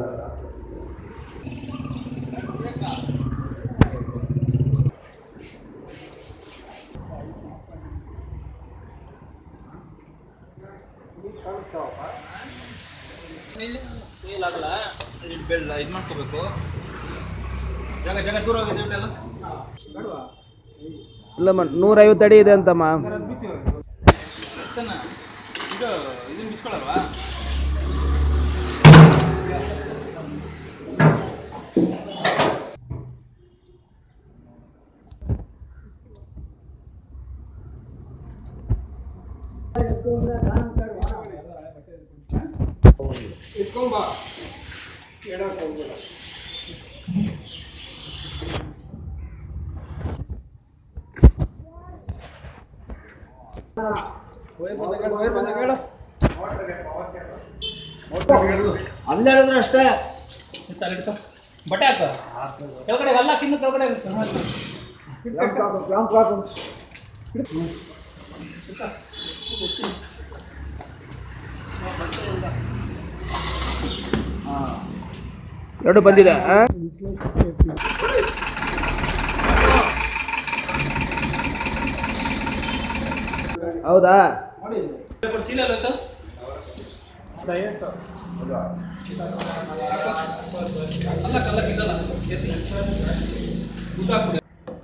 ಆಗಲ್ಲ ಬೆಳ್ಳ ಇದು ಮಾಡ್ಕೋಬೇಕು ಜಾಗ ಜಾಗ ದೂರ ಹೋಗಿದೆ ಎಲ್ಲ ಬೇಡವಾ ಇಲ್ಲಮ್ಮ ನೂರೈವತ್ತು ಅಡಿ ಇದೆ ಅಂತಮ್ಮ ಎಷ್ಟನ್ನ ಇದು ಇದನ್ನ ಬಿಚ್ಕೊಳ್ಳಲ್ವಾ ವೈರ್ ಬಂದಾಗ ಹೇಳು, ವೈರ್ ಬಂದಾಗ ಹೇಳು. ಅಲ್ಲಿ ಹೇಳಿದ್ರೆ ಅಷ್ಟೇ ಇತ್ತು, ಅಲ್ಲಿ ಇಡ್ಕೊ. ಬಟ್ಟೆ ಹಾಕು ಕೆಳಗಡೆ ಅಲ್ಲ ಕಿನ್ನು ಕೆಳಗಡೆ ಲ್ಯಾಂಪ್ ಹಾಕು, ಲ್ಯಾಂಪ್ ಹಾಕು. ಎರಡು ಬಂದಿದೆ ಆ? ಹೌದಾ ಚೀಲ ಎಲ್ಲ ಹೋಯ್ತು ಅಲ್ಲ ಕಲ್ಲ ಕಿದ್ದಲ್ಲ ಎಸಿ ಊಟ ಹಾಕ್ಬಿಡಿ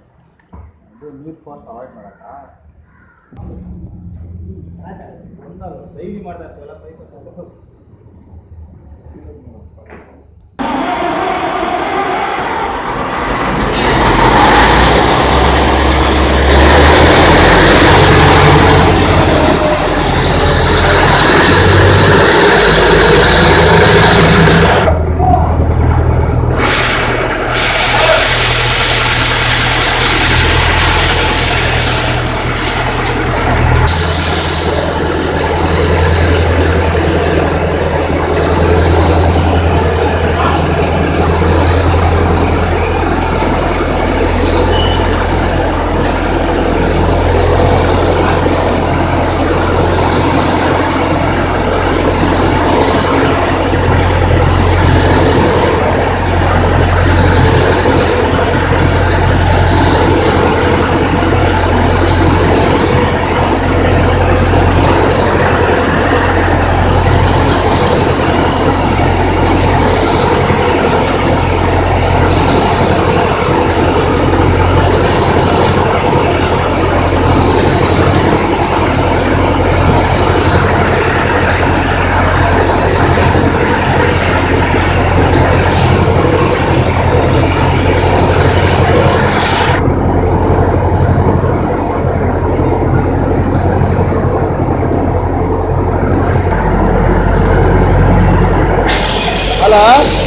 ಡೈಲಿ ಮಾಡ್ತಾ ಇರ್ತೀವಲ್ಲ ಪೈಪ್ ಹಲೋ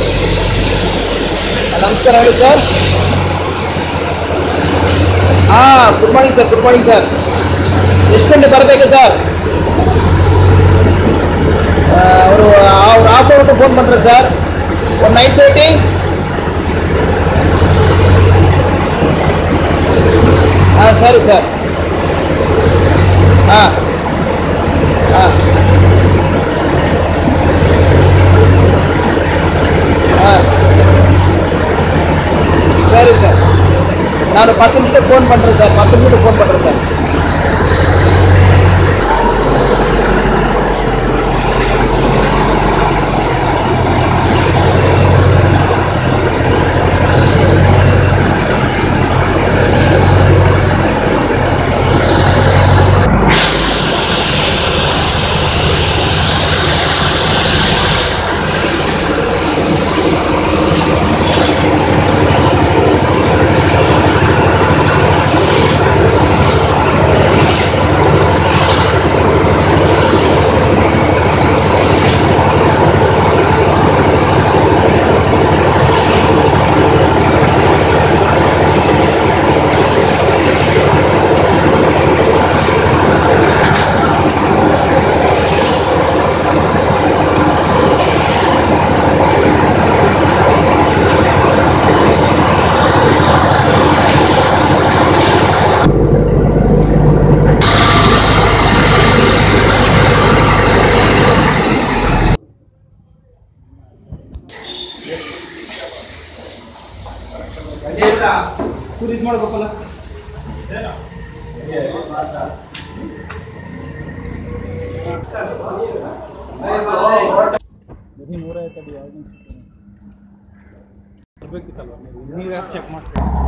ನಮಸ್ಕಾರ ಹೇಳಿ ಸರ್ ಹಾಂ good morning sir good morning sir ಎಷ್ಟು ಗಂಟೆ ಬರಬೇಕು ಸರ್ ಅವರು ಅವ್ರು ಆಫ್ ಔಟ್ ಫೋನ್ பண்ணுறேன் ಸರ್ ಒಂದು ನೈನ್ ತರ್ಟಿ ಹಾಂ ಸರಿ ಸರ್ ಹಾಂ ಹಾಂ ಹಾಂ சரி சார் நான் பத்து நிமிஷம் ஃபோன் பண்ணுறேன் சார் பத்து நிமிஷம் ஃபோன் பண்ணுறேன் சார் ಮಾಡು ಗೋಪಾಲ ನೀರು ಚೆಕ್ ಮಾಡಿ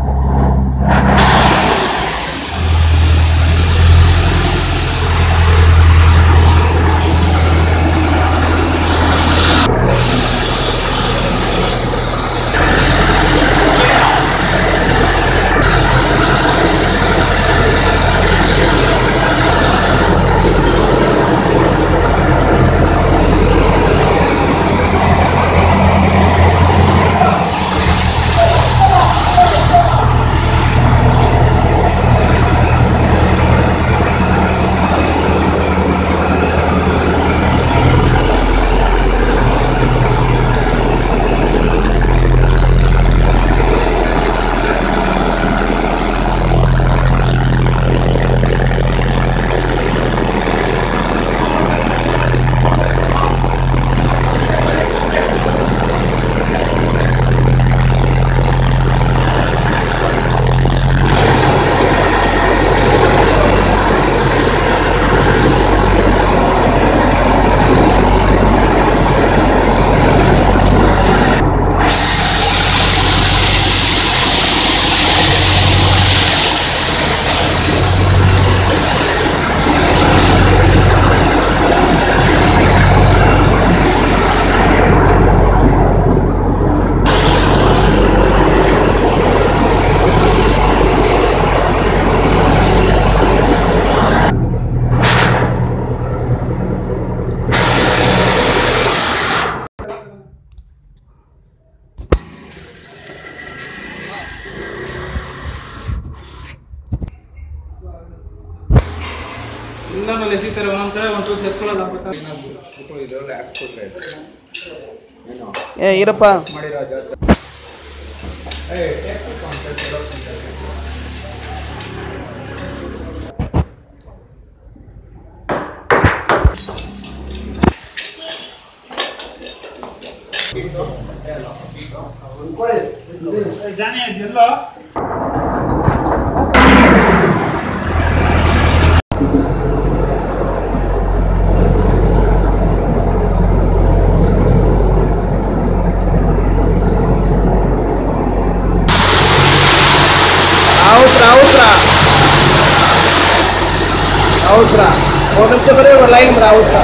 ಇನ್ನೊಂದು ಎಸಿತಾರೆ ಒಂದೊಂದು ಕಡೆ ಒಂದು ಚೂರು ಎತ್ಕೊಳ್ಳಲ್ಲ ಏ ಇರಪ್ಪ ಜಾನಿ ಇದೆಲ್ಲ ಅವಸರ ಅವಸರ ಅವಸರ ಒಂದು ನಿಮಿಷ ಬರೀ ಒಂದು ಲೈನ್ ಬರ ಅವಸರ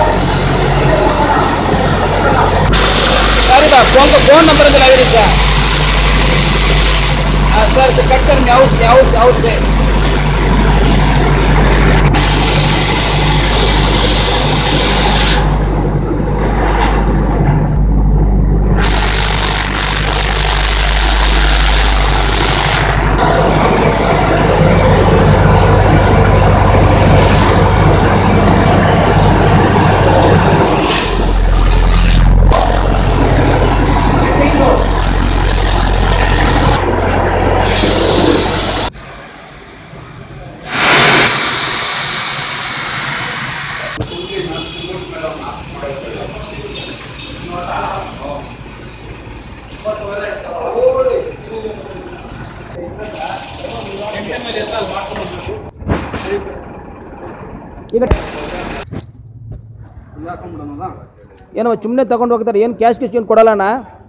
ಸರಿ ಬಾ ಫೋನ್ ಫೋನ್ नंबर दिला है इसका हाँ सर तो कट कर आउट आउट आउट से ಈಗ ಏನೋ ಸುಮ್ಮನೆ ತಗೊಂಡು ಹೋಗ್ತಾರೆ ಏನು ಕ್ಯಾಶ್ ಗಿಶ್ ಏನು ಕೊಡಲ್ಲಣ್ಣ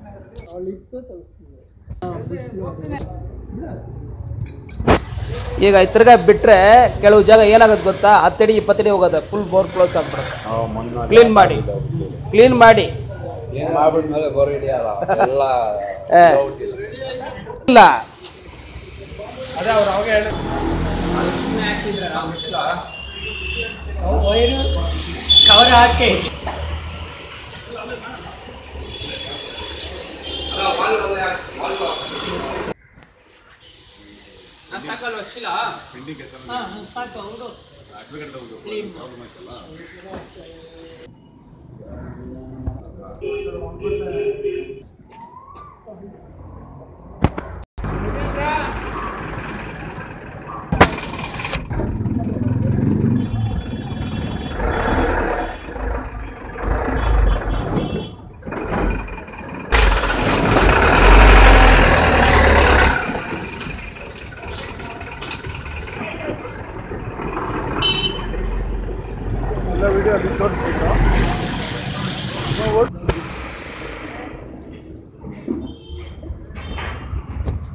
ಈಗ ತಿರ್ಗಾ ಬಿಟ್ರೆ ಕೆಲವು ಜಾಗ ಏನಾಗುತ್ತೆ ಗೊತ್ತಾ ಹತ್ತಡಿ ಇಪ್ಪತ್ತಡಿ ಹೋಗೋದು ಫುಲ್ ಬೋರ್ ಕ್ಲೋಸ್ ಆಗ್ಬಿಡುತ್ತೆ ಕ್ಲೀನ್ ಮಾಡಿ ಕ್ಲೀನ್ ಮಾಡಿ ಮಾಡ್ಬಿಟ್ಮೇಲೆ ಬೋರ್ ಹಿಡಿಯಲ್ಲ ಎಲ್ಲ ಏ, ಇಲ್ಲ ಅದೇ ಅವ್ರು ಅವಾಗ ಹೇಳಿ ಕವರ್ ಹಾಕಿ ಸಾಕಲ್ವ ಚೀಲ ಸಾಕು ಹೌದು ಎಲ್ಲ ವಿಡಿಯೋ ಅಲ್ಲಿ ತೋರಿಸ್ಬಿಟ್ಟು